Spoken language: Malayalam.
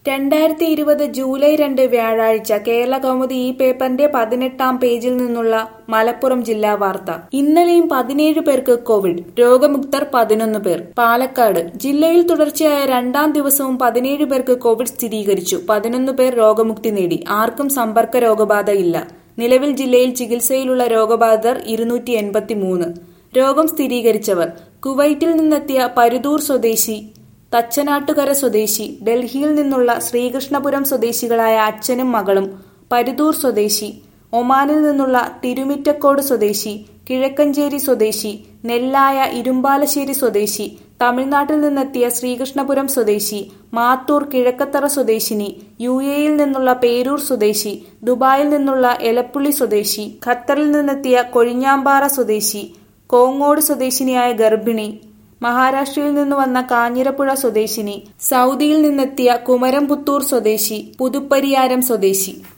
രണ്ടായിരത്തി ഇരുപത് ജൂലൈ രണ്ട് വ്യാഴാഴ്ച കേരള കൗമുദി ഈ പേപ്പറിന്റെ പതിനെട്ടാം പേജിൽ നിന്നുള്ള മലപ്പുറം ജില്ലാ വാർത്ത ഇന്നലെയും പതിനേഴ് പേർക്ക് കോവിഡ് രോഗമുക്തർ പതിനൊന്ന് പേർ പാലക്കാട് ജില്ലയിൽ തുടർച്ചയായ രണ്ടാം ദിവസവും പതിനേഴ് പേർക്ക് കോവിഡ് സ്ഥിരീകരിച്ചു പതിനൊന്ന് പേർ രോഗമുക്തി നേടി ആർക്കും സമ്പർക്ക രോഗബാധയില്ല നിലവിൽ ജില്ലയിൽ ചികിത്സയിലുള്ള രോഗബാധിതർ ഇരുന്നൂറ്റി എൺപത്തി മൂന്ന് രോഗം സ്ഥിരീകരിച്ചവർ കുവൈറ്റിൽ നിന്നെത്തിയ പരുതൂർ സ്വദേശി തച്ചനാട്ടുകര സ്വദേശി ഡൽഹിയിൽ നിന്നുള്ള ശ്രീകൃഷ്ണപുരം സ്വദേശികളായ അച്ഛനും മകളും പരുതൂർ സ്വദേശി ഒമാനിൽ നിന്നുള്ള തിരുമിറ്റക്കോട് സ്വദേശി കിഴക്കഞ്ചേരി സ്വദേശി നെല്ലായ ഇരുമ്പാലശ്ശേരി സ്വദേശി തമിഴ്നാട്ടിൽ നിന്നെത്തിയ ശ്രീകൃഷ്ണപുരം സ്വദേശി മാത്തൂർ കിഴക്കത്തറ സ്വദേശിനി യു എയിൽ നിന്നുള്ള പേരൂർ സ്വദേശി ദുബായിൽ നിന്നുള്ള എലപ്പുള്ളി സ്വദേശി ഖത്തറിൽ നിന്നെത്തിയ കൊഴിഞ്ഞാമ്പാറ സ്വദേശി കോങ്ങോട് സ്വദേശിനിയായ ഗർഭിണി മഹാരാഷ്ട്രയിൽ നിന്ന് വന്ന കാഞ്ഞിരപ്പുഴ സ്വദേശിനി സൗദിയിൽ നിന്നെത്തിയ കുമരംപുത്തൂർ സ്വദേശി പുതുപ്പരിയാരം സ്വദേശി